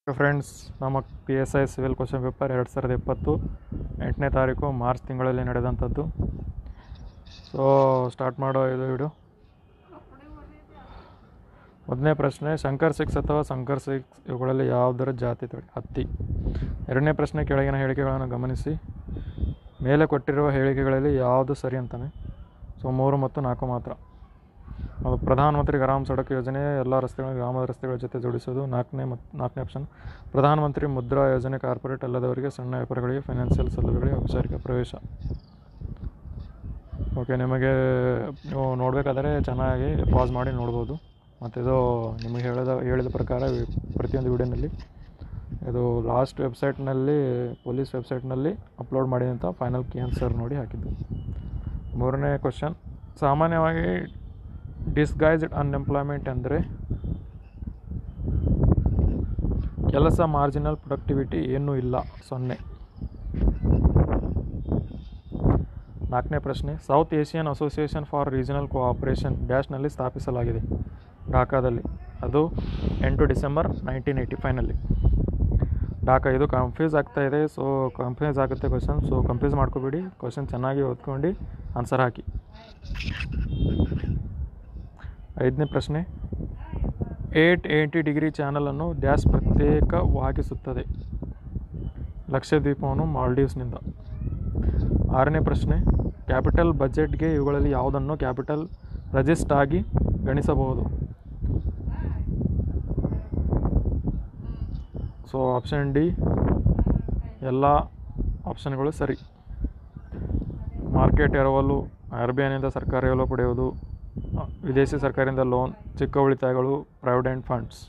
friends ನಮ್ಮ P S I civil question paper ಎರಡು ಸಾವಿರದ ಇಪ್ಪತ್ತು ಎಂಟನೇ ತಾರೀಕು ಮಾರ್ಚ್ ತಿಂಗಳಲ್ಲಿ ನಡೆದಂಥದ್ದು ಸೊ ಸ್ಟಾರ್ಟ್ ಮಾಡೋ ಇದು ವಿಡಿಯೋ ಮೊದಲನೇ ಪ್ರಶ್ನೆ ಶಂಕರ್ ಸಿಕ್ಸ್ ಅಥವಾ ಶಂಕರ್ ಸಿಕ್ಸ್ ಇವುಗಳಲ್ಲಿ ಯಾವುದರ ಜಾತಿ ತಳಿ ಹತ್ತಿ ಎರಡನೇ ಪ್ರಶ್ನೆ ಕೆಳಗಿನ ಹೇಳಿಕೆಗಳನ್ನು ಗಮನಿಸಿ ಮೇಲೆ ಕೊಟ್ಟಿರುವ ಹೇಳಿಕೆಗಳಲ್ಲಿ ಯಾವುದು ಸರಿ ಅಂತಾನೆ ಸೊ ಮೂರು ಮತ್ತು ನಾಲ್ಕು ಮಾತ್ರ ಅದು ಪ್ರಧಾನಮಂತ್ರಿ ಗ್ರಾಮ ಸಡಕ್ ಯೋಜನೆ ಎಲ್ಲ ರಸ್ತೆಗಳನ್ನು ಗ್ರಾಮದ ರಸ್ತೆಗಳ ಜೊತೆ ಜೋಡಿಸೋದು ನಾಲ್ಕನೇ ಮತ್ತು ನಾಲ್ಕನೇ ಆಪ್ಷನ್ ಪ್ರಧಾನಮಂತ್ರಿ ಮುದ್ರಾ ಯೋಜನೆ ಕಾರ್ಪೊರೇಟ್ ಅಲ್ಲದವರಿಗೆ ಸಣ್ಣ ವ್ಯಾಪಾರಿಗಳಿಗೆ ಫೈನಾನ್ಷಿಯಲ್ ಸೌಲಭ್ಯಗಳಿಗೆ ಔಪಚಾರಿಕ ಪ್ರವೇಶ ಓಕೆ ನಿಮಗೆ ನೀವು ನೋಡಬೇಕಾದ್ರೆ ಚೆನ್ನಾಗಿ ಪಾಸ್ ಮಾಡಿ ನೋಡ್ಬೋದು ಮತ್ತು ಇದು ನಿಮಗೆ ಹೇಳಿದ ಹೇಳಿದ ಪ್ರಕಾರ ವಿ- ಪ್ರತಿಯೊಂದು ವಿಡಿಯೋನಲ್ಲಿ ಇದು ಲಾಸ್ಟ್ ವೆಬ್ಸೈಟ್ನಲ್ಲಿ ಪೊಲೀಸ್ ವೆಬ್ಸೈಟ್ನಲ್ಲಿ ಅಪ್ಲೋಡ್ ಮಾಡಿದಂಥ ಫೈನಲ್ ಕೀ ಆನ್ಸರ್ ನೋಡಿ ಹಾಕಿದ್ದು ಮೂರನೇ ಕ್ವಶನ್ ಸಾಮಾನ್ಯವಾಗಿ ಡಿಸ್ಗೈಸ್ಡ್ ಅನ್ಎಂಪ್ಲಾಯ್ಮೆಂಟ್ ಅಂದರೆ ಕೆಲಸ ಮಾರ್ಜಿನಲ್ ಪ್ರೊಡಕ್ಟಿವಿಟಿ ಏನೂ ಇಲ್ಲ ಸೊನ್ನೆ ನಾಲ್ಕನೇ ಪ್ರಶ್ನೆ South Asian Association for Regional Cooperation ಡ್ಯಾಶ್ನಲ್ಲಿ ಸ್ಥಾಪಿಸಲಾಗಿದೆ ಢಾಕಾದಲ್ಲಿ ಅದು ಎಂಟು ಡಿಸೆಂಬರ್ ನೈನ್ಟೀನ್ ಏಯ್ಟಿ ಫೈವ್ನಲ್ಲಿ ಢಾಕಾ ಇದು ಕನ್ಫ್ಯೂಸ್ ಆಗ್ತಾ ಇದೆ ಸೊ ಕನ್ಫ್ಯೂಸ್ ಆಗುತ್ತೆ ಕ್ವಶನ್ ಸೊ ಕನ್ಫ್ಯೂಸ್ ಮಾಡ್ಕೋಬೇಡಿ ಕ್ವಶನ್ ಚೆನ್ನಾಗಿ ಓದ್ಕೊಂಡು ಆನ್ಸರ್ ಹಾಕಿ ಐದನೇ ಪ್ರಶ್ನೆ ಏಟ್ ಏಯ್ಟಿ ಡಿಗ್ರಿ ಚಾನಲನ್ನು ಡ್ಯಾಶ್ ಪ್ರತ್ಯೇಕವಾಗಿಸುತ್ತದೆ ಲಕ್ಷದ್ವೀಪವನ್ನು ಮಾಲ್ಡೀವ್ಸ್ನಿಂದ ಆರನೇ ಪ್ರಶ್ನೆ ಕ್ಯಾಪಿಟಲ್ ಬಜೆಟ್ಗೆ ಇವುಗಳಲ್ಲಿ ಯಾವುದನ್ನು ಕ್ಯಾಪಿಟಲ್ ರಜಿಸ್ಟ್ ಆಗಿ ಗಣಿಸಬಹುದು ಸೊ ಆಪ್ಷನ್ ಡಿ ಎಲ್ಲ ಆಪ್ಷನ್ಗಳು ಸರಿ ಮಾರ್ಕೆಟ್ ಎರವಲು ಆರ್ ಬಿ ಐನಿಂದ ಸರ್ಕಾರ ಎರವಲು ಪಡೆಯುವುದು ಅ, ವಿದೇಶಿ ಸರ್ಕಾರದಿಂದ ಲೋನ್ ಚಿಕ್ಕ ಉಳಿತಾಯಗಳು ಪ್ರಾವಿಡೆಂಟ್ ಫಂಡ್ಸ್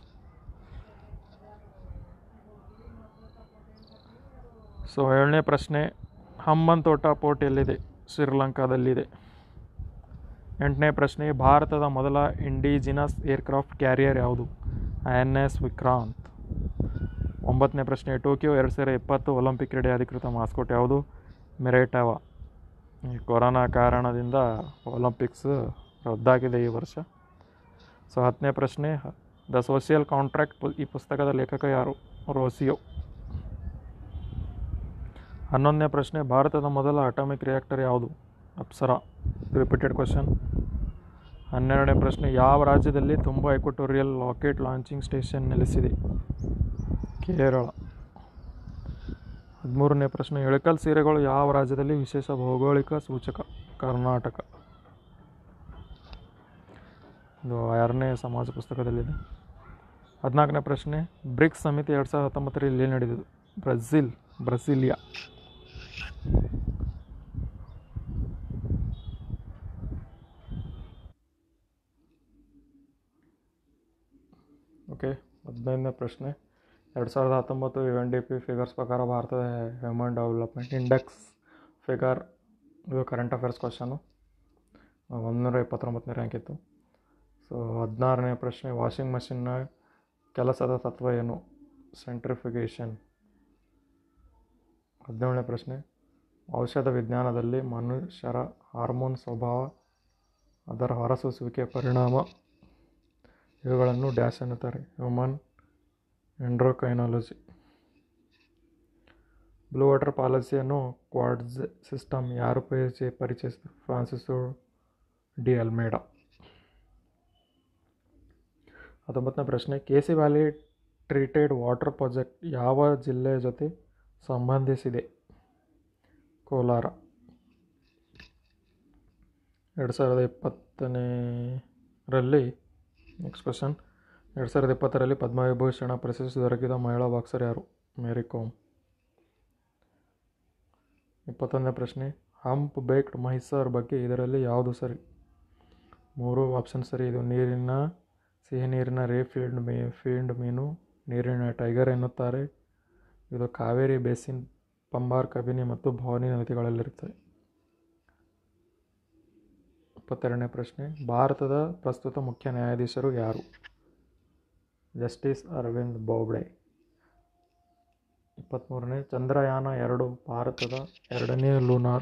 ಸೊ ಏಳನೇ ಪ್ರಶ್ನೆ ಹಮ್ಮನ್ ತೋಟ ಪೋರ್ಟ್ ಎಲ್ಲಿದೆ ಶ್ರೀಲಂಕಾದಲ್ಲಿದೆ ಎಂಟನೇ ಪ್ರಶ್ನೆ ಭಾರತದ ಮೊದಲ ಇಂಡಿಜಿನಸ್ ಏರ್ಕ್ರಾಫ್ಟ್ ಕ್ಯಾರಿಯರ್ ಯಾವುದು ಐ ಎನ್ ಎಸ್ ವಿಕ್ರಾಂತ್ ಒಂಬತ್ತನೇ ಪ್ರಶ್ನೆ ಟೋಕಿಯೋ ಎರಡು ಸಾವಿರದ ಇಪ್ಪತ್ತು ಒಲಿಂಪಿಕ್ ಕ್ರೀಡೆ ಅಧಿಕೃತ ಮಾಸ್ಕೋಟ್ ಯಾವುದು ಮೆರೇಟಾವಾ ಈ ಕೊರೋನಾ ಕಾರಣದಿಂದ ಒಲಿಂಪಿಕ್ಸ್ ರದ್ದಾಗಿದೆ ಈ ವರ್ಷ ಸೊ ಹತ್ತನೇ ಪ್ರಶ್ನೆ ದ ಸೋಷಿಯಲ್ ಕಾಂಟ್ರಾಕ್ಟ್ ಈ ಪುಸ್ತಕದ ಲೇಖಕ ಯಾರು ರೋಸಿಯೋ ಹನ್ನೊಂದನೇ ಪ್ರಶ್ನೆ ಭಾರತದ ಮೊದಲ ಅಟಾಮಿಕ್ ರಿಯಾಕ್ಟರ್ ಯಾವುದು ಅಪ್ಸರಾ ರಿಪೀಟೆಡ್ ಕ್ವಶನ್ ಹನ್ನೆರಡನೇ ಪ್ರಶ್ನೆ ಯಾವ ರಾಜ್ಯದಲ್ಲಿ ತುಂಬ ಎಕ್ವಟೋರಿಯಲ್ ರಾಕೆಟ್ ಲಾಂಚಿಂಗ್ ಸ್ಟೇಷನ್ ನೆಲೆಸಿದೆ ಕೇರಳ ಹದಿಮೂರನೇ ಪ್ರಶ್ನೆ ಇಳಕಲ್ ಸೀರೆಗಳು ಯಾವ ರಾಜ್ಯದಲ್ಲಿ ವಿಶೇಷ ಭೌಗೋಳಿಕ ಸೂಚಕ ಕರ್ನಾಟಕ ಇದು ಆರನೇ ಸಮಾಜ ಪುಸ್ತಕದಲ್ಲಿದೆ ಹದಿನಾಲ್ಕನೇ ಪ್ರಶ್ನೆ ಬ್ರಿಕ್ಸ್ ಸಮಿತಿ ಎರಡು ಸಾವಿರದ ಹತ್ತೊಂಬತ್ತರಲ್ಲಿ ಎಲ್ಲಿ ನಡೆದಿದೆ ಬ್ರೆಜಿಲ್ ಬ್ರೆಸಿಲಿಯಾ ಓಕೆ ಹದಿನೈದನೇ ಪ್ರಶ್ನೆ ಎರಡು ಸಾವಿರದ ಹತ್ತೊಂಬತ್ತು U N D P figures ಪ್ರಕಾರ ಭಾರತದ ಹ್ಯೂಮನ್ ಡೆವಲಪ್ಮೆಂಟ್ ಇಂಡೆಕ್ಸ್ ಫಿಗರ್ ಇದು ಕರೆಂಟ್ ಅಫೇರ್ಸ್ ಕ್ವಶನು ಒಂದುನೂರ ಇಪ್ಪತ್ತೊಂಬತ್ತನೇ ರ್ಯಾಂಕ್ ಇತ್ತು ಸೊ ಹದಿನಾರನೇ ಪ್ರಶ್ನೆ ವಾಷಿಂಗ್ ಮಷಿನ್ನ ಕೆಲಸದ ತತ್ವ ಏನು ಸೆಂಟ್ರಿಫಿಗೇಷನ್ ಹದಿನೇಳನೇ ಪ್ರಶ್ನೆ ಔಷಧ ವಿಜ್ಞಾನದಲ್ಲಿ ಮನುಷ್ಯರ ಹಾರ್ಮೋನ್ ಸ್ವಭಾವ ಅದರ ಹೊರಸೂಸುವಿಕೆ ಪರಿಣಾಮ ಇವುಗಳನ್ನು ಡ್ಯಾಶ್ ಎನ್ನುತ್ತಾರೆ ಹ್ಯೂಮನ್ ಎಂಡ್ರೋಕೈನಾಲಜಿ ಬ್ಲೂ ವಾಟರ್ ಪಾಲಿಸಿಯನ್ನು ಕ್ವಾಡ್ಸ್ ಸಿಸ್ಟಮ್ ಯಾರು ಪರಿಚಯ ಪರಿಚಯಿಸಿದರು ಫ್ರಾನ್ಸಿಸೋ ಡಿ ಅಲ್ಮೇಡಾ ಹತ್ತೊಂಬತ್ತನೇ ಪ್ರಶ್ನೆ K C valley treated water project ಯಾವ ಜಿಲ್ಲೆಯ ಜೊತೆ ಸಂಬಂಧಿಸಿದೆ ಕೋಲಾರ ಎರಡು ಸಾವಿರದ ಇಪ್ಪತ್ತನೇರಲ್ಲಿ ನೆಕ್ಸ್ಟ್ ಕ್ವಶನ್ ಎರಡು ಸಾವಿರದ ಇಪ್ಪತ್ತರಲ್ಲಿ ಪದ್ಮವಿಭೂಷಣ ಪ್ರಶಸ್ತಿ ದೊರಕಿದ ಮಹಿಳಾ ಬಾಕ್ಸರ್ ಯಾರು ಮೇರಿ ಕೋಮ್ ಇಪ್ಪತ್ತೊಂದನೇ ಪ್ರಶ್ನೆ ಹಂಪ್ ಬೇಕ್ಡ್ ಮೈಸೂರ್ ಬಗ್ಗೆ ಇದರಲ್ಲಿ ಯಾವುದು ಸರಿ ಮೂರು ಆಪ್ಷನ್ ಸರಿ ಇದು ನೀರಿನ ಸಿಹಿ ನೀರಿನ ರೇ ಫೀಲ್ಡ್ ಮೀ ಫೀಲ್ಡ್ ಮೀನು ನೀರಿನ ಟೈಗರ್ ಎನ್ನುತ್ತಾರೆ ಇದು ಕಾವೇರಿ ಬೇಸಿನ್ ಪಂಬಾರ್ ಕಬಿನಿ ಮತ್ತು ಭವಾನಿ ನದಿಗಳಲ್ಲಿರುತ್ತದೆ ಇಪ್ಪತ್ತೆರಡನೇ ಪ್ರಶ್ನೆ ಭಾರತದ ಪ್ರಸ್ತುತ ಮುಖ್ಯ ನ್ಯಾಯಾಧೀಶರು ಯಾರು ಜಸ್ಟಿಸ್ ಅರವಿಂದ್ ಬೋಬ್ಡೆ ಇಪ್ಪತ್ತ್ಮೂರನೇ ಚಂದ್ರಯಾನ ಎರಡು ಭಾರತದ ಎರಡನೇ ಲೂನಾರ್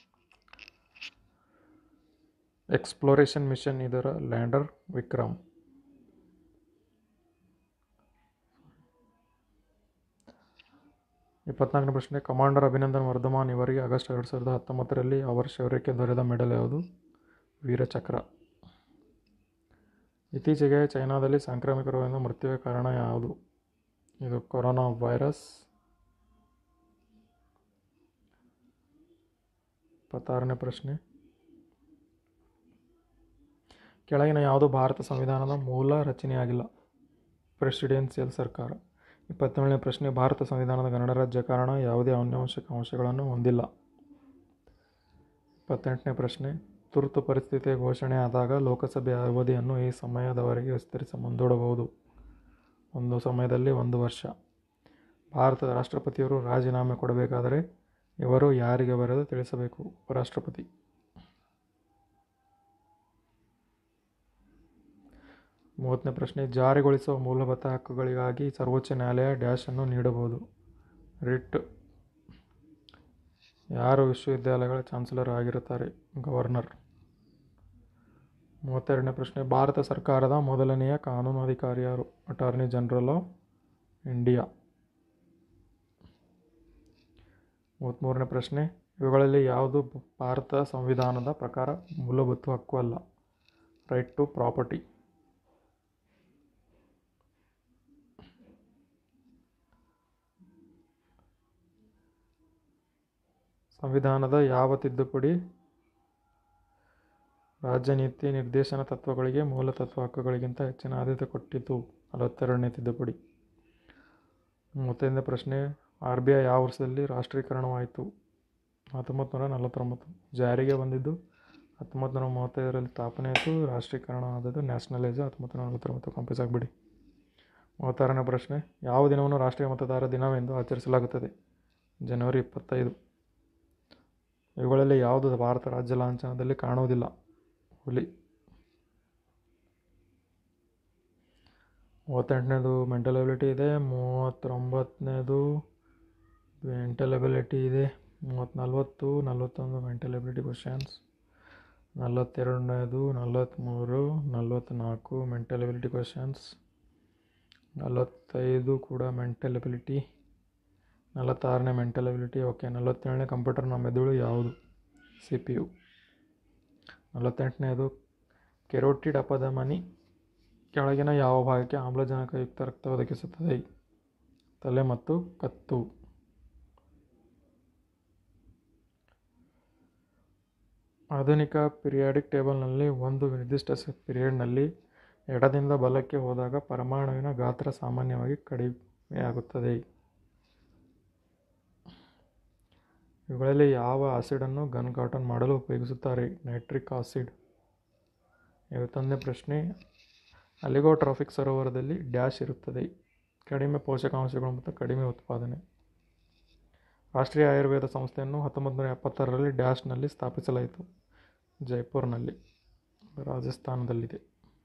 ಎಕ್ಸ್ಪ್ಲೋರೇಷನ್ ಮಿಷನ್ ಇದರ ಲ್ಯಾಂಡರ್ ವಿಕ್ರಮ್ ಇಪ್ಪತ್ನಾಲ್ಕನೇ ಪ್ರಶ್ನೆ ಕಮಾಂಡರ್ ಅಭಿನಂದನ್ ವರ್ಧಮಾನ್ ಇವರಿಗೆ ಆಗಸ್ಟ್ ಎರಡು ಸಾವಿರದ ಹತ್ತೊಂಬತ್ತರಲ್ಲಿ ಅವರ ಶೌರ್ಯಕ್ಕೆ ದೊರೆದ ಮೆಡಲ್ ಯಾವುದು ವೀರಚಕ್ರ ಇತ್ತೀಚೆಗೆ ಚೈನಾದಲ್ಲಿ ಸಾಂಕ್ರಾಮಿಕ ರೋಗದಿಂದ ಮೃತ್ಯುವಿಗೆ ಕಾರಣ ಯಾವುದು ಇದು ಕೊರೋನಾ ವೈರಸ್ ಇಪ್ಪತ್ತಾರನೇ ಪ್ರಶ್ನೆ ಕೆಳಗಿನ ಯಾವುದು ಭಾರತ ಸಂವಿಧಾನದ ಮೂಲ ರಚನೆಯಾಗಿಲ್ಲ ಪ್ರೆಸಿಡೆನ್ಸಿಯಲ್ ಸರ್ಕಾರ ಇಪ್ಪತ್ತೇಳನೇ ಪ್ರಶ್ನೆ ಭಾರತ ಸಂವಿಧಾನದ ಗಣರಾಜ್ಯ ಕಾರಣ ಯಾವುದೇ ಅನ್ಯವಶ್ಯಕ ಅಂಶಗಳನ್ನು ಹೊಂದಿಲ್ಲ ಇಪ್ಪತ್ತೆಂಟನೇ ಪ್ರಶ್ನೆ ತುರ್ತು ಪರಿಸ್ಥಿತಿ ಘೋಷಣೆ ಆದಾಗ ಲೋಕಸಭೆಯ ಅವಧಿಯನ್ನು ಈ ಸಮಯದವರೆಗೆ ವಿಸ್ತರಿಸ ಮುಂದೂಡಬಹುದು ಒಂದು ಸಮಯದಲ್ಲಿ ಒಂದು ವರ್ಷ ಭಾರತದ ರಾಷ್ಟ್ರಪತಿಯವರು ರಾಜೀನಾಮೆ ಕೊಡಬೇಕಾದರೆ ಇವರು ಯಾರಿಗೆ ಬರೆದು ತಿಳಿಸಬೇಕು ಉಪರಾಷ್ಟ್ರಪತಿ ಮೂವತ್ತನೇ ಪ್ರಶ್ನೆ ಜಾರಿಗೊಳಿಸುವ ಮೂಲಭೂತ ಹಕ್ಕುಗಳಿಗಾಗಿ ಸರ್ವೋಚ್ಚ ನ್ಯಾಯಾಲಯ ಡ್ಯಾಶನ್ನು ನೀಡಬಹುದು ರಿಟ್ ಯಾರು ವಿಶ್ವವಿದ್ಯಾಲಯಗಳ ಚಾನ್ಸಲರ್ ಆಗಿರುತ್ತಾರೆ ಗವರ್ನರ್ ಮೂವತ್ತೆರಡನೇ ಪ್ರಶ್ನೆ ಭಾರತ ಸರ್ಕಾರದ ಮೊದಲನೆಯ ಕಾನೂನು ಅಧಿಕಾರಿ ಯಾರು ಅಟಾರ್ನಿ ಜನರಲ್ ಆಫ್ ಇಂಡಿಯಾ ಮೂವತ್ತ್ಮೂರನೇ ಪ್ರಶ್ನೆ ಇವುಗಳಲ್ಲಿ ಯಾವುದು ಭಾರತ ಸಂವಿಧಾನದ ಪ್ರಕಾರ ಮೂಲಭೂತ ಹಕ್ಕು ಅಲ್ಲ ರೈಟ್ ಟು ಪ್ರಾಪರ್ಟಿ ಸಂವಿಧಾನದ ಯಾವ ತಿದ್ದುಪಡಿ ರಾಜ್ಯ ನೀತಿ ನಿರ್ದೇಶನ ತತ್ವಗಳಿಗೆ ಮೂಲ ತತ್ವ ಹಕ್ಕುಗಳಿಗಿಂತ ಹೆಚ್ಚಿನ ಆದ್ಯತೆ ಕೊಟ್ಟಿತು ನಲವತ್ತೆರಡನೇ ತಿದ್ದುಪಡಿ ಮೂವತ್ತೈದನೇ ಪ್ರಶ್ನೆ ಆರ್ ಬಿ ಐ ಯಾವ ವರ್ಷದಲ್ಲಿ ರಾಷ್ಟ್ರೀಕರಣವಾಯಿತು ಹತ್ತೊಂಬತ್ತು ನೂರ ನಲವತ್ತೊಂಬತ್ತು ಜಾರಿಗೆ ಬಂದಿದ್ದು ಹತ್ತೊಂಬತ್ತು ನೂರ ಮೂವತ್ತೈದರಲ್ಲಿ ಸ್ಥಾಪನೆ ಆಯಿತು ರಾಷ್ಟ್ರೀಕರಣ ಆದದ್ದು ನ್ಯಾಷನಲೈಸ್ ಹತ್ತೊಂಬತ್ತು ನೂರ ನಲವತ್ತೊಂಬತ್ತು ಕಂಪ್ಯೂಸ್ ಆಗಿಬಿಡಿ ಮೂವತ್ತಾರನೇ ಪ್ರಶ್ನೆ ಯಾವ ದಿನವನ್ನು ರಾಷ್ಟ್ರೀಯ ಮತದಾರ ದಿನವೆಂದು ಆಚರಿಸಲಾಗುತ್ತದೆ ಜನವರಿ ಇಪ್ಪತ್ತೈದು ಇವುಗಳಲ್ಲಿ ಯಾವುದು ಭಾರತ ರಾಜ್ಯ ಲಾಂಛನದಲ್ಲಿ ಕಾಣುವುದಿಲ್ಲ ಹುಲಿ ಮೂವತ್ತೆಂಟನೇದು ಮೆಂಟಲ್ ಎಬಿಲಿಟಿ ಇದೆ ಮೂವತ್ತೊಂಬತ್ತನೇದು ಮೆಂಟಲ್ ಎಬಿಲಿಟಿ ಇದೆ ಮೂವತ್ತು ನಲ್ವತ್ತು ನಲ್ವತ್ತೊಂದು ಮೆಂಟಲ್ ಎಬಿಲಿಟಿ ಕ್ವಶನ್ಸ್ ನಲವತ್ತೆರಡನೇದು ನಲವತ್ತ್ಮೂರು ನಲವತ್ತ್ನಾಲ್ಕು ಮೆಂಟಲ್ ಎಬಿಲಿಟಿ ಕ್ವಶನ್ಸ್ ನಲವತ್ತೈದು ಕೂಡ ಮೆಂಟಲ್ ಎಬಿಲಿಟಿ ನಲವತ್ತಾರನೇ ಮೆಂಟಲ್ ಎಬಿಲಿಟಿ ಓಕೆ ನಲವತ್ತೇಳನೇ ಕಂಪ್ಯೂಟರ್ನ ಮೆದುಳು ಯಾವುದು ಸಿ ಪಿ ಯು ನಲವತ್ತೆಂಟನೇದು ಕೆರೋಟಿಡ್ ಅಪಧಮನಿ ಕೆಳಗಿನ ಯಾವ ಭಾಗಕ್ಕೆ ಆಮ್ಲಜನಕಯುಕ್ತ ರಕ್ತ ಒದಗಿಸುತ್ತದೆ ತಲೆ ಮತ್ತು ಕತ್ತು ಆಧುನಿಕ ಪಿರಿಯಾಡಿಕ್ ಟೇಬಲ್ನಲ್ಲಿ ಒಂದು ನಿರ್ದಿಷ್ಟ ಪೀರಿಯಡ್ನಲ್ಲಿ ಎಡದಿಂದ ಬಲಕ್ಕೆ ಹೋದಾಗ ಪರಮಾಣುವಿನ ಗಾತ್ರ ಸಾಮಾನ್ಯವಾಗಿ ಕಡಿಮೆಯಾಗುತ್ತದೆ ಇವುಗಳಲ್ಲಿ ಯಾವ ಆಸಿಡನ್ನು ಗನ್ ಕಾಟನ್ ಮಾಡಲು ಉಪಯೋಗಿಸುತ್ತಾರೆ ನೈಟ್ರಿಕ್ ಆಸಿಡ್ ಐವತ್ತೊಂದನೇ ಪ್ರಶ್ನೆ ಅಲಿಗೋಟ್ರಾಫಿಕ್ ಸರೋವರದಲ್ಲಿ ಡ್ಯಾಶ್ ಇರುತ್ತದೆ ಕಡಿಮೆ ಪೋಷಕಾಂಶಗಳು ಮತ್ತು ಕಡಿಮೆ ಉತ್ಪಾದನೆ ರಾಷ್ಟ್ರೀಯ ಆಯುರ್ವೇದ ಸಂಸ್ಥೆಯನ್ನು ಹತ್ತೊಂಬತ್ತು ನೂರ ಎಪ್ಪತ್ತಾರರಲ್ಲಿ ಡ್ಯಾಶ್ನಲ್ಲಿ ಸ್ಥಾಪಿಸಲಾಯಿತು ಜೈಪುರ್ನಲ್ಲಿ ರಾಜಸ್ಥಾನದಲ್ಲಿದೆ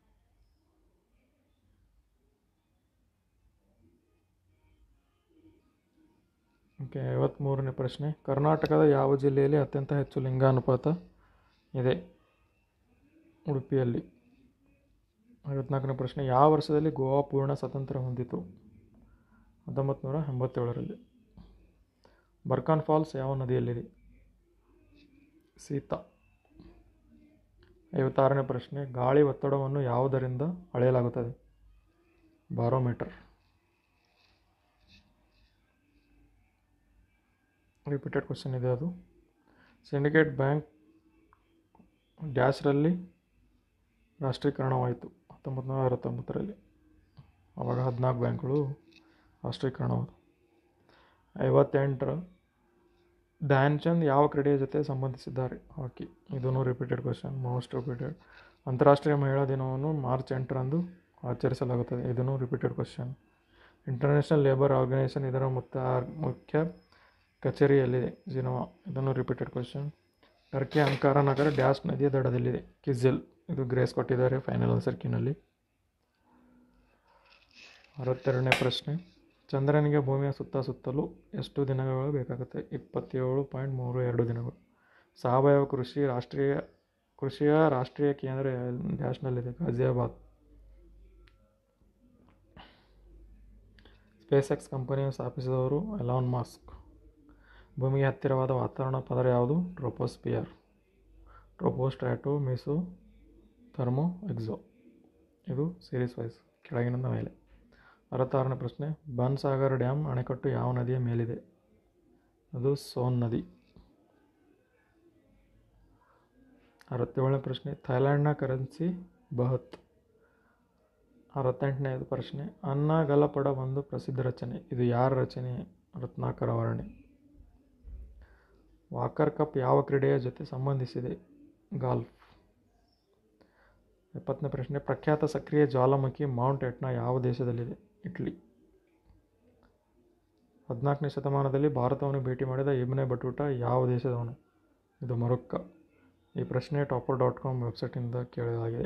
ಓಕೆ ಐವತ್ತ್ಮೂರನೇ ಪ್ರಶ್ನೆ ಕರ್ನಾಟಕದ ಯಾವ ಜಿಲ್ಲೆಯಲ್ಲಿ ಅತ್ಯಂತ ಹೆಚ್ಚು ಲಿಂಗಾನುಪಾತ ಇದೆ ಉಡುಪಿಯಲ್ಲಿ ಐವತ್ನಾಲ್ಕನೇ ಪ್ರಶ್ನೆ ಯಾವ ವರ್ಷದಲ್ಲಿ ಗೋವಾ ಪೂರ್ಣ ಸ್ವತಂತ್ರ ಹೊಂದಿತು ಹತ್ತೊಂಬತ್ತು ನೂರ ಎಂಬತ್ತೇಳರಲ್ಲಿ ಬರ್ಕಾನ್ ಫಾಲ್ಸ್ ಯಾವ ನದಿಯಲ್ಲಿದೆ ಸೀತಾ ಐವತ್ತಾರನೇ ಪ್ರಶ್ನೆ ಗಾಳಿ ಒತ್ತಡವನ್ನು ಯಾವುದರಿಂದ ಅಳೆಯಲಾಗುತ್ತದೆ ಬಾರೋಮೀಟರ್ ರಿಪೀಟೆಡ್ ಕ್ವಶನ್ ಇದೆ ಅದು ಸಿಂಡಿಕೇಟ್ ಬ್ಯಾಂಕ್ ಡ್ಯಾಶ್ರಲ್ಲಿ ರಾಷ್ಟ್ರೀಕರಣವಾಯಿತು ಹತ್ತೊಂಬತ್ತು ನೂರ ಅರವತ್ತೊಂಬತ್ತರಲ್ಲಿ ಆವಾಗ ಹದಿನಾಲ್ಕು ಬ್ಯಾಂಕ್ಗಳು ರಾಷ್ಟ್ರೀಕರಣವಾದವು ಐವತ್ತೆಂಟರ ಧ್ಯಾನ್ ಚಂದ್ ಯಾವ ಕ್ರೀಡೆಯ ಜೊತೆ ಸಂಬಂಧಿಸಿದ್ದಾರೆ ಹಾಕಿ ಇದನ್ನು ರಿಪೀಟೆಡ್ ಕ್ವಶನ್ ಮೋಸ್ಟ್ ರಿಪೀಟೆಡ್ ಅಂತಾರಾಷ್ಟ್ರೀಯ ಮಹಿಳಾ ದಿನವನ್ನು ಮಾರ್ಚ್ ಎಂಟರಂದು ಆಚರಿಸಲಾಗುತ್ತದೆ ಇದನ್ನು repeated question international labour organisation ಇದರ ಮುತ್ತ ಮುಖ್ಯ ಕಚೇರಿಯಲ್ಲಿದೆ ಜಿನೋವಾ ಇದನ್ನು ರಿಪೀಟೆಡ್ ಕ್ವಶನ್ ಟರ್ಕಿ ಅಂಕಾರ ನಗರ ಡ್ಯಾಶ್ ನದಿಯ ದಡದಲ್ಲಿದೆ ಕಿಜಿಲ್ ಇದು ಗ್ರೇಸ್ ಕೊಟ್ಟಿದ್ದಾರೆ ಫೈನಲ್ ಸರ್ಕಿನಲ್ಲಿ ಅರವತ್ತೆರಡನೇ ಪ್ರಶ್ನೆ ಚಂದ್ರನಿಗೆ ಭೂಮಿಯ ಸುತ್ತ ಸುತ್ತಲೂ ಎಷ್ಟು ದಿನಗಳು ಬೇಕಾಗುತ್ತೆ ಇಪ್ಪತ್ತೇಳು ಪಾಯಿಂಟ್ ಮೂರು ಎರಡು ದಿನಗಳು ಸಾವಯವ ಕೃಷಿ ರಾಷ್ಟ್ರೀಯ ಕೃಷಿಯ ರಾಷ್ಟ್ರೀಯ ಕೇಂದ್ರ ಡ್ಯಾಶ್ನಲ್ಲಿದೆ ಗಾಜಿಯಾಬಾದ್ ಸ್ಪೇಸ್ ಎಕ್ಸ್ ಕಂಪನಿಯನ್ನು ಸ್ಥಾಪಿಸಿದವರು ಎಲಾನ್ ಮಾಸ್ಕ್ ಭೂಮಿಗೆ ಹತ್ತಿರವಾದ ವಾತಾವರಣ ಪದರ ಯಾವುದು troposphere tropo strato meso thermo exo ಇದು ಸೀರೀಸ್ ವೈಸ್ ಕೆಳಗಿನಿಂದ ಮೇಲೆ ಅರವತ್ತಾರನೇ ಪ್ರಶ್ನೆ ಬನ್ಸಾಗರ್ ಡ್ಯಾಮ್ ಅಣೆಕಟ್ಟು ಯಾವ ನದಿಯ ಮೇಲಿದೆ ಅದು ಸೋನ್ ನದಿ ಅರವತ್ತೇಳನೇ ಪ್ರಶ್ನೆ ಥೈಲ್ಯಾಂಡ್ನ ಕರೆನ್ಸಿ ಬಹತ್ ಅರವತ್ತೆಂಟನೇದು ಪ್ರಶ್ನೆ ಅನ್ನಗಲಪಡ ಒಂದು ಪ್ರಸಿದ್ಧ ರಚನೆ ಇದು ಯಾರ ರಚನೆ ರತ್ನಾಕರ ವರ್ಣೆ ವಾಕರ್ ಕಪ್ ಯಾವ ಕ್ರೀಡೆಯ ಜೊತೆ ಸಂಬಂಧಿಸಿದೆ ಗಾಲ್ಫ್ ಎಪ್ಪತ್ತನೇ ಪ್ರಶ್ನೆ ಪ್ರಖ್ಯಾತ ಸಕ್ರಿಯ ಜ್ವಾಲಾಮುಖಿ ಮೌಂಟ್ ಎಟ್ನಾ ಯಾವ ದೇಶದಲ್ಲಿದೆ ಇಟ್ಲಿ ಹದಿನಾಲ್ಕನೇ ಶತಮಾನದಲ್ಲಿ ಭಾರತವನ್ನು ಭೇಟಿ ಮಾಡಿದ ಇಬ್ನೆ ಬಟೂಟ ಯಾವ ದೇಶದವನು ಇದು ಮೊರೊಕ್ಕ ಈ ಪ್ರಶ್ನೆ ಟಾಪರ್ ಡಾಟ್ ಕಾಮ್ ವೆಬ್ಸೈಟಿಂದ ಕೇಳಲಾಗಿದೆ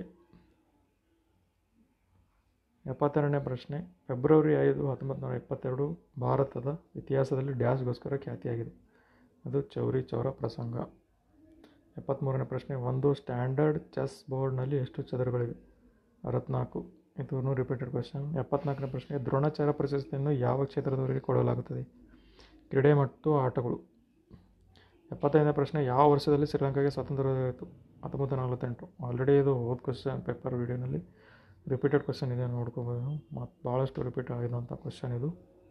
ಎಪ್ಪತ್ತೆರಡನೇ ಪ್ರಶ್ನೆ ಫೆಬ್ರವರಿ ಐದು ಹತ್ತೊಂಬತ್ತು ನೂರ ಎಪ್ಪತ್ತೆರಡು ಭಾರತದ ಇತಿಹಾಸದಲ್ಲಿ ಡ್ಯಾಶ್ಗೋಸ್ಕರ ಖ್ಯಾತಿಯಾಗಿದೆ ಅದು ಚೌರಿ ಚೌರ ಪ್ರಸಂಗ ಎಪ್ಪತ್ತ್ಮೂರನೇ ಪ್ರಶ್ನೆ ಒಂದು ಸ್ಟ್ಯಾಂಡರ್ಡ್ ಚೆಸ್ ಬೋರ್ಡ್ನಲ್ಲಿ ಎಷ್ಟು ಚದರಗಳಿವೆ ಅರವತ್ನಾಲ್ಕು ಇದು ರಿಪೀಟೆಡ್ ಕ್ವಶನ್ ಎಪ್ಪತ್ನಾಲ್ಕನೇ ಪ್ರಶ್ನೆ ದ್ರೋಣಾಚಾರ್ಯ ಪ್ರಶಸ್ತಿಯನ್ನು ಯಾವ ಕ್ಷೇತ್ರದವರಿಗೆ ಕೊಡಲಾಗುತ್ತದೆ ಕ್ರೀಡೆ ಮತ್ತು ಆಟಗಳು ಎಪ್ಪತ್ತೈದನೇ ಪ್ರಶ್ನೆ ಯಾವ ವರ್ಷದಲ್ಲಿ ಶ್ರೀಲಂಕಾಗೆ ಸ್ವಾತಂತ್ರ್ಯ ದೊರೆಯಿತು ಹತ್ತೊಂಬತ್ತು ನಲವತ್ತೆಂಟು ಆಲ್ರೆಡಿ ಇದು ಓದ್ ಕ್ವಶನ್ ಪೇಪರ್ ವಿಡಿಯೋನಲ್ಲಿ ರಿಪೀಟೆಡ್ ಕ್ವಶನ್ ಇದೆ ನೋಡ್ಕೋಬೋದು ಮತ್ತು ಭಾಳಷ್ಟು ರಿಪೀಟ್ ಆಗಿರುವಂಥ ಕ್ವಶನ್ ಇದು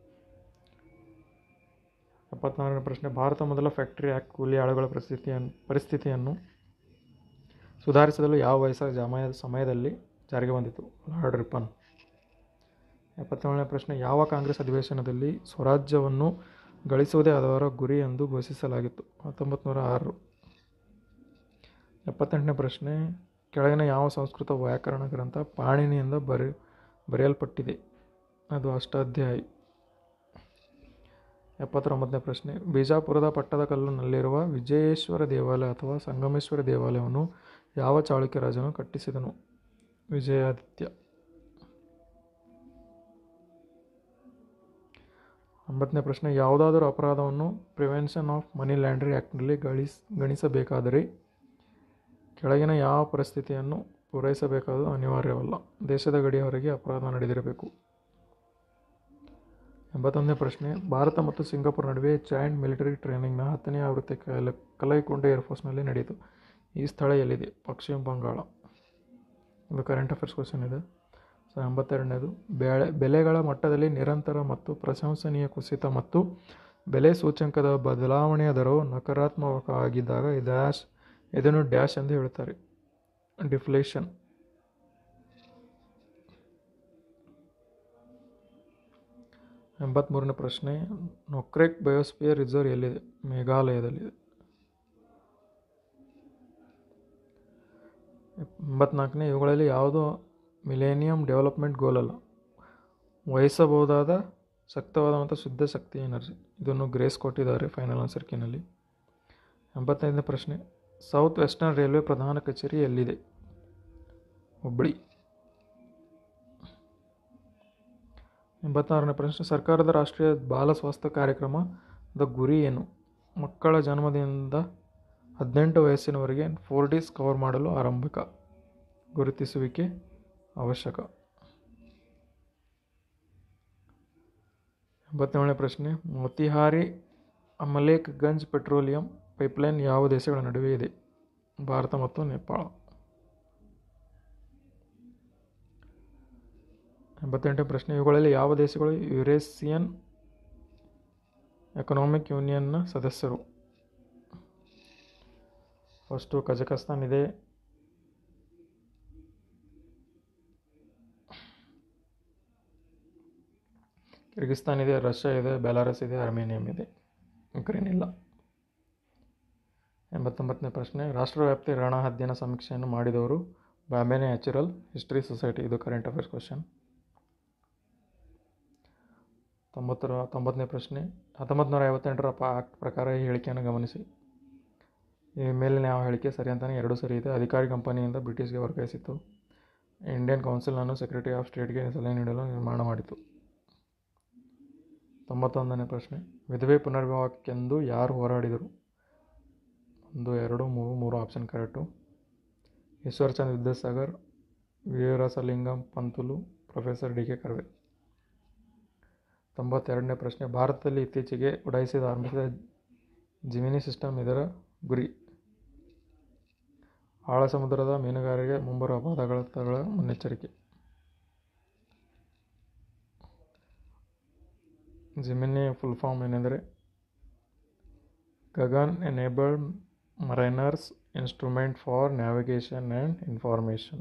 ಎಪ್ಪತ್ನಾಲ್ಕನೇ ಪ್ರಶ್ನೆ ಭಾರತ ಮೊದಲ ಫ್ಯಾಕ್ಟರಿ ಆ್ಯಕ್ಟ್ ಕೂಲಿ ಆಳುಗಳ ಪರಿಸ್ಥಿತಿಯನ್ನು ಪರಿಸ್ಥಿತಿಯನ್ನು ಸುಧಾರಿಸಲು ಯಾವ ವಯಸ್ಸ ಸಮಯ ಸಮಯದಲ್ಲಿ ಜಾರಿಗೆ ಬಂದಿತು ಲಾರ್ಡ್ ರಿಪನ್ ಎಪ್ಪತ್ತೇಳನೇ ಪ್ರಶ್ನೆ ಯಾವ ಕಾಂಗ್ರೆಸ್ ಅಧಿವೇಶನದಲ್ಲಿ ಸ್ವರಾಜ್ಯವನ್ನು ಗಳಿಸುವುದೇ ಅದರ ಗುರಿ ಎಂದು ಘೋಷಿಸಲಾಗಿತ್ತು ಹತ್ತೊಂಬತ್ತು ನೂರ ಆರು ಎಪ್ಪತ್ತೆಂಟನೇ ಪ್ರಶ್ನೆ ಕೆಳಗಿನ ಯಾವ ಸಂಸ್ಕೃತ ವ್ಯಾಕರಣ ಗ್ರಂಥ ಪಾಣಿನಿಯಿಂದ ಬರೆ ಬರೆಯಲ್ಪಟ್ಟಿದೆ ಅದು ಅಷ್ಟಾಧ್ಯಾಯಿ ಎಪ್ಪತ್ತೊಂಬತ್ತನೇ ಪ್ರಶ್ನೆ ಬಿಜಾಪುರದ ಪಟ್ಟದಕಲ್ಲಿನಲ್ಲಿರುವ ವಿಜಯೇಶ್ವರ ದೇವಾಲಯ ಅಥವಾ ಸಂಗಮೇಶ್ವರ ದೇವಾಲಯವನ್ನು ಯಾವ ಚಾಳುಕ್ಯ ರಾಜನು ಕಟ್ಟಿಸಿದನು ವಿಜಯಾದಿತ್ಯ ಒಂಬತ್ತನೇ ಪ್ರಶ್ನೆ ಯಾವುದಾದರೂ ಅಪರಾಧವನ್ನು ಪ್ರಿವೆನ್ಷನ್ ಆಫ್ ಮನಿ ಲ್ಯಾಂಡ್ರಿ ಆ್ಯಕ್ಟ್ನಲ್ಲಿ ಗಳಿಸ್ ಗಣಿಸಬೇಕಾದರೆ ಕೆಳಗಿನ ಯಾವ ಪರಿಸ್ಥಿತಿಯನ್ನು ಪೂರೈಸಬೇಕಾದು ಅನಿವಾರ್ಯವಲ್ಲ ದೇಶದ ಗಡಿಯ ಹೊರಗೆ ಅಪರಾಧ ನಡೆದಿರಬೇಕು ಎಂಬತ್ತೊಂದನೇ ಪ್ರಶ್ನೆ ಭಾರತ ಮತ್ತು ಸಿಂಗಾಪುರ್ ನಡುವೆ ಜಾಯಿಂಟ್ ಮಿಲಿಟರಿ ಟ್ರೈನಿಂಗ್ನ ಹತ್ತನೇ ಆವೃತ್ತಿ ಕಲ ಕಲೈಕುಂಡ ಏರ್ಫೋರ್ಸ್ನಲ್ಲಿ ನಡೆಯಿತು ಈ ಸ್ಥಳ ಎಲ್ಲಿದೆ ಪಶ್ಚಿಮ ಬಂಗಾಳ ಇದು ಕರೆಂಟ್ ಅಫೇರ್ಸ್ ಕ್ವಶನ್ ಇದೆ ಸೊ ಎಂಬತ್ತೆರಡನೇದು ಬೆಳೆ ಬೆಲೆಗಳ ಮಟ್ಟದಲ್ಲಿ ನಿರಂತರ ಮತ್ತು ಪ್ರಶಂಸನೀಯ ಕುಸಿತ ಮತ್ತು ಬೆಲೆ ಸೂಚ್ಯಂಕದ ಬದಲಾವಣೆಯ ದರವು ನಕಾರಾತ್ಮಕ ಆಗಿದ್ದಾಗ ಡ್ಯಾಶ್ ಇದನ್ನು ಡ್ಯಾಶ್ ಎಂದು ಹೇಳುತ್ತಾರೆ ಡಿಫ್ಲೇಷನ್ ಎಂಬತ್ತ್ಮೂರನೇ ಪ್ರಶ್ನೆ ನೊಕ್ರೆಕ್ ಬಯೋಸ್ಪಿಯರ್ ರಿಸರ್ವ್ ಎಲ್ಲಿದೆ ಮೇಘಾಲಯದಲ್ಲಿದೆ ಎಂಬತ್ನಾಲ್ಕನೇ ಇವುಗಳಲ್ಲಿ ಯಾವುದೋ ಮಿಲೇನಿಯಂ ಡೆವಲಪ್ಮೆಂಟ್ ಗೋಲ್ ಅಲ್ಲ ವಹಿಸಬಹುದಾದ ಶಕ್ತವಾದ ಮತ್ತು ಶುದ್ಧ ಶಕ್ತಿ ಎನರ್ಜಿ ಇದನ್ನು ಗ್ರೇಸ್ ಕೊಟ್ಟಿದ್ದಾರೆ ಫೈನಲ್ ಆನ್ಸರ್ ಕೀನಲ್ಲಿ ಎಂಬತ್ತೈದನೇ ಪ್ರಶ್ನೆ ಸೌತ್ ವೆಸ್ಟರ್ನ್ ರೈಲ್ವೆ ಪ್ರಧಾನ ಕಚೇರಿ ಎಲ್ಲಿದೆ ಹುಬ್ಬಳ್ಳಿ ಎಂಬತ್ತಾರನೇ ಪ್ರಶ್ನೆ ಸರ್ಕಾರದ ರಾಷ್ಟ್ರೀಯ ಬಾಲ ಸ್ವಾಸ್ಥ್ಯ ಕಾರ್ಯಕ್ರಮದ ಗುರಿ ಏನು ಮಕ್ಕಳ ಜನ್ಮದಿಂದ ಹದಿನೆಂಟು ವಯಸ್ಸಿನವರೆಗೆ ಫೋರ್ ಡಿಸ್ ಕವರ್ ಮಾಡಲು ಆರಂಭಿಕ ಗುರುತಿಸುವಿಕೆ ಅವಶ್ಯಕ ಎಂಬತ್ತೇಳನೇ ಪ್ರಶ್ನೆ Motihari Amlekhganj petroleum pipeline ಯಾವ ದೇಶಗಳ ನಡುವೆ ಇದೆ ಭಾರತ ಮತ್ತು ನೇಪಾಳ ಎಂಬತ್ತೆಂಟನೇ ಪ್ರಶ್ನೆ ಇವುಗಳಲ್ಲಿ ಯಾವ ದೇಶಗಳು ಯುರೇಸಿಯನ್ ಎಕನಾಮಿಕ್ ಯೂನಿಯನ್ನ ಸದಸ್ಯರು ಫಸ್ಟು ಕಜಕಸ್ತಾನ್ ಇದೆ ಕಿರ್ಗಿಸ್ತಾನ್ ಇದೆ ರಷ್ಯಾ ಇದೆ ಬೆಲಾರಸ್ ಇದೆ ಅರ್ಮೇನಿಯಂ ಇದೆ ಉಕ್ರೇನ್ ಇಲ್ಲ ಎಂಬತ್ತೊಂಬತ್ತನೇ ಪ್ರಶ್ನೆ ರಾಷ್ಟ್ರವ್ಯಾಪ್ತಿ ರಣ ಅಧ್ಯಯನ ಸಮೀಕ್ಷೆಯನ್ನು ಮಾಡಿದವರು ಬಾಂಬೆ ನ್ಯಾಚುರಲ್ ಹಿಸ್ಟ್ರಿ ಸೊಸೈಟಿ ಇದು ಕರೆಂಟ್ ಅಫೇರ್ಸ್ ಕ್ವಶನ್ ತೊಂಬತ್ತರ ತೊಂಬತ್ತನೇ ಪ್ರಶ್ನೆ ಹತ್ತೊಂಬತ್ತು ನೂರ ಐವತ್ತೆಂಟರ ಪ ಆಕ್ಟ್ ಪ್ರಕಾರ ಈ ಹೇಳಿಕೆಯನ್ನು ಗಮನಿಸಿ ಈ ಮೇಲಿನ ಯಾವ ಹೇಳಿಕೆ ಸರಿ ಅಂತಾನೆ ಎರಡೂ ಸರಿ ಇದೆ ಅಧಿಕಾರಿ ಕಂಪನಿಯಿಂದ ಬ್ರಿಟಿಷ್ಗೆ ವರ್ಗಾಯಿಸಿತು ಇಂಡಿಯನ್ ಕೌನ್ಸಿಲನ್ನು ಸೆಕ್ರೆಟರಿ ಆಫ್ ಸ್ಟೇಟ್ಗೆ ಸಲಹೆ ನೀಡಲು ನಿರ್ಮಾಣ ಮಾಡಿತು ತೊಂಬತ್ತೊಂದನೇ ಪ್ರಶ್ನೆ ವಿಧವೆ ಪುನರ್ವಿವಾಹಕ್ಕೆಂದು ಯಾರು ಹೋರಾಡಿದರು ಒಂದು ಎರಡು ಮೂರು ಮೂರು option correct Ishwarchand Vidyasagar Veeresalingam Pantulu professor D K Karve ತೊಂಬತ್ತೆರಡನೇ ಪ್ರಶ್ನೆ ಭಾರತದಲ್ಲಿ ಇತ್ತೀಚೆಗೆ ಉಡಾಯಿಸಿದ ಆರಂಭಿಸಿದ ಜಿಮಿನಿ ಸಿಸ್ಟಮ್ ಇದರ ಗುರಿ ಆಳ ಸಮುದ್ರದ ಮೀನುಗಾರರಿಗೆ ಮುಂಬರುವ ಅಪಘಾತಗಳ ಮುನ್ನೆಚ್ಚರಿಕೆ ಜಿಮಿನಿ ಫುಲ್ ಫಾರ್ಮ್ ಏನೆಂದರೆ Gagan enabled mariners instrument for navigation and information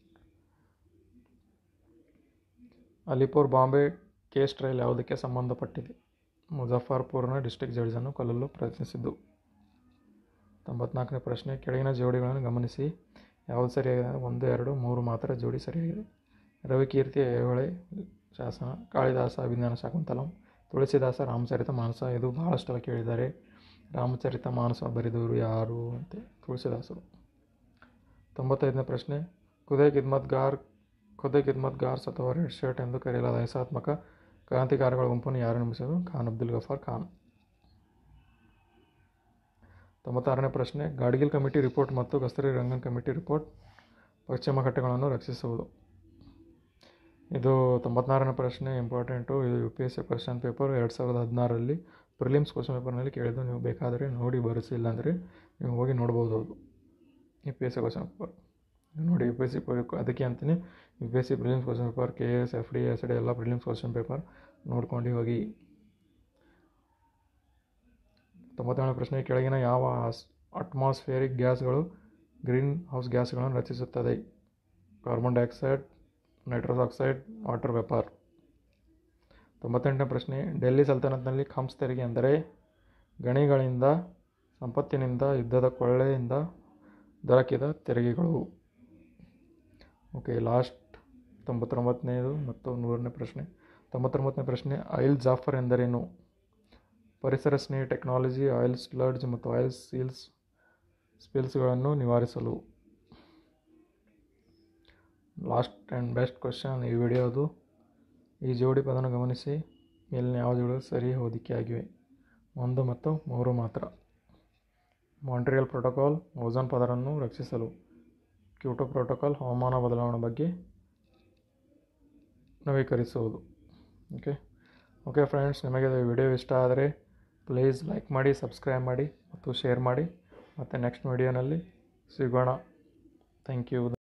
Alipur bomb case trial ಯಾವುದಕ್ಕೆ ಸಂಬಂಧಪಟ್ಟಿದೆ ಮುಜಫರ್ಪುರ್ನ ಡಿಸ್ಟ್ರಿಕ್ಟ್ ಜಡ್ಜನ್ನು ಕೊಲ್ಲಲು ಪ್ರಯತ್ನಿಸಿದ್ದು ತೊಂಬತ್ನಾಲ್ಕನೇ ಪ್ರಶ್ನೆ ಕೆಳಗಿನ ಜೋಡಿಗಳನ್ನು ಗಮನಿಸಿ ಯಾವುದು ಸರಿಯಾಗಿದೆ ಒಂದು ಎರಡು ಮೂರು ಮಾತ್ರ ಜೋಡಿ ಸರಿಯಾಗಿದೆ ರವಿಕೀರ್ತಿ ಐಹೊಳೆ ಶಾಸನ ಕಾಳಿದಾಸ ಅಭಿಜ್ಞಾನ ಶಾಕುಂತಲಂ ತುಳಸಿದಾಸ ರಾಮಚರಿತ ಮಾನಸ ಇದು ಬಹಳಷ್ಟೆಲ್ಲ ಕೇಳಿದ್ದಾರೆ ರಾಮಚರಿತ ಮಾನಸ ಬರೆದವರು ಯಾರು ಅಂತೆ ತುಳಸಿದಾಸರು ತೊಂಬತ್ತೈದನೇ ಪ್ರಶ್ನೆ ಖುದೆ ಕಿದ್ಮತ್ಗಾರ್ ಖುದೆ ಕಿದ್ಮತ್ಗಾರ್ಸ್ ಅಥವಾ ರೆಡ್ ಶರ್ಟ್ ಎಂದು ಕರೆಯಲಾದ ಹಿಂಸಾತ್ಮಕ ಕ್ರಾಂತಿಕಾರಿಗಳ ಗುಂಪನ್ನು ಯಾರು ನಿರ್ಮಿಸಿದರು ಖಾನ್ ಅಬ್ದುಲ್ ಗಫಾರ್ ಖಾನ್ ತೊಂಬತ್ತಾರನೇ ಪ್ರಶ್ನೆ ಗಾಡ್ಗಿಲ್ ಕಮಿಟಿ ರಿಪೋರ್ಟ್ ಮತ್ತು ಕಸ್ತೂರಿ ರಂಗನ್ ಕಮಿಟಿ ರಿಪೋರ್ಟ್ ಪಶ್ಚಿಮ ಘಟ್ಟಗಳನ್ನು ರಕ್ಷಿಸುವುದು ಇದು ತೊಂಬತ್ನಾರನೇ ಪ್ರಶ್ನೆ ಇಂಪಾರ್ಟೆಂಟು ಇದು U P S C question paper ಎರಡು ಸಾವಿರದ ಹದಿನಾರರಲ್ಲಿ ಪ್ರಿಲಿಮ್ಸ್ ಕ್ವಶನ್ ಪೇಪರ್ನಲ್ಲಿ ಕೇಳಿದ್ದು ನೀವು ಬೇಕಾದರೆ ನೋಡಿ ಬರೆಸಿ ಇಲ್ಲಾಂದರೆ ನೀವು ಹೋಗಿ ನೋಡ್ಬೋದು ಅದು U P S C question paper ನೋಡಿ ಯು ಪಿ ಎಸ್ ಸಿ ಅದಕ್ಕೆ ಅಂತೀನಿ U P S C prelims question paper K S F D S D ಎಲ್ಲ ಪ್ರಿಲಿಮ್ಸ್ ಕ್ವಶನ್ ಪೇಪರ್ ನೋಡ್ಕೊಂಡು ಹೋಗಿ ತೊಂಬತ್ತೇಳನೇ ಪ್ರಶ್ನೆ ಕೆಳಗಿನ ಯಾವ ಅಟ್ಮಾಸ್ಫಿಯರಿಕ್ ಗ್ಯಾಸ್ಗಳು ಗ್ರೀನ್ ಹೌಸ್ ಗ್ಯಾಸ್ಗಳನ್ನು ರಚಿಸುತ್ತದೆ carbon dioxide nitrous oxide water vapour ತೊಂಬತ್ತೆಂಟನೇ ಪ್ರಶ್ನೆ ಡೆಲ್ಲಿ ಸಲ್ತನತ್ನಲ್ಲಿ ಖಮ್ಸ್ ತೆರಿಗೆ ಎಂದರೆ ಗಣಿಗಳಿಂದ ಸಂಪತ್ತಿನಿಂದ ಯುದ್ಧದ ಕೊಳ್ಳೆಯಿಂದ ದೊರಕಿದ ತೆರಿಗೆಗಳು ಓಕೆ ಲಾಸ್ಟ್ ತೊಂಬತ್ತೊಂಬತ್ತನೇದು ಮತ್ತು ನೂರನೇ ಪ್ರಶ್ನೆ ತೊಂಬತ್ತೊಂಬತ್ತನೇ ಪ್ರಶ್ನೆ ಆಯಿಲ್ ಜಾಫರ್ ಎಂದರೇನು ಪರಿಸರ ಸ್ನೇಹಿ ಟೆಕ್ನಾಲಜಿ ಆಯಿಲ್ ಸ್ಲಡ್ಜ್ ಮತ್ತು ಆಯಿಲ್ ಸೀಲ್ಸ್ ಸ್ಪಿಲ್ಸ್ಗಳನ್ನು ನಿವಾರಿಸಲು ಲಾಸ್ಟ್ ಆ್ಯಂಡ್ ಬೆಸ್ಟ್ ಕ್ವಶನ್ ಈ ವಿಡಿಯೋದು ಈ ಜೋಡಿ ಪದನ ಗಮನಿಸಿ ಮೇಲಿನ ಯಾವ ಜೋಡಿಗಳು ಸರಿ ಹೊಂದಿಕೆಯಾಗಿವೆ ಒಂದು ಮತ್ತು ಮೂರು ಮಾತ್ರ ಮಾಂಟ್ರಿಯಲ್ ಪ್ರೋಟೋಕಾಲ್ ಓಝೋನ್ ಪದರನ್ನು ರಕ್ಷಿಸಲು ಕ್ಯೂಟೋ ಪ್ರೋಟೋಕಾಲ್ ಹವಾಮಾನ ಬದಲಾವಣೆ ಬಗ್ಗೆ ನವೀಕರಿಸುವುದು ಓಕೆ ಓಕೆ ಫ್ರೆಂಡ್ಸ್ ನಿಮಗೆ ವಿಡಿಯೋ ಇಷ್ಟ ಆದರೆ ಪ್ಲೀಸ್ ಲೈಕ್ ಮಾಡಿ ಸಬ್ಸ್ಕ್ರೈಬ್ ಮಾಡಿ ಮತ್ತು ಶೇರ್ ಮಾಡಿ ಮತ್ತು ನೆಕ್ಸ್ಟ್ ವಿಡಿಯೋನಲ್ಲಿ ಸಿಗೋಣ ಥ್ಯಾಂಕ್ ಯು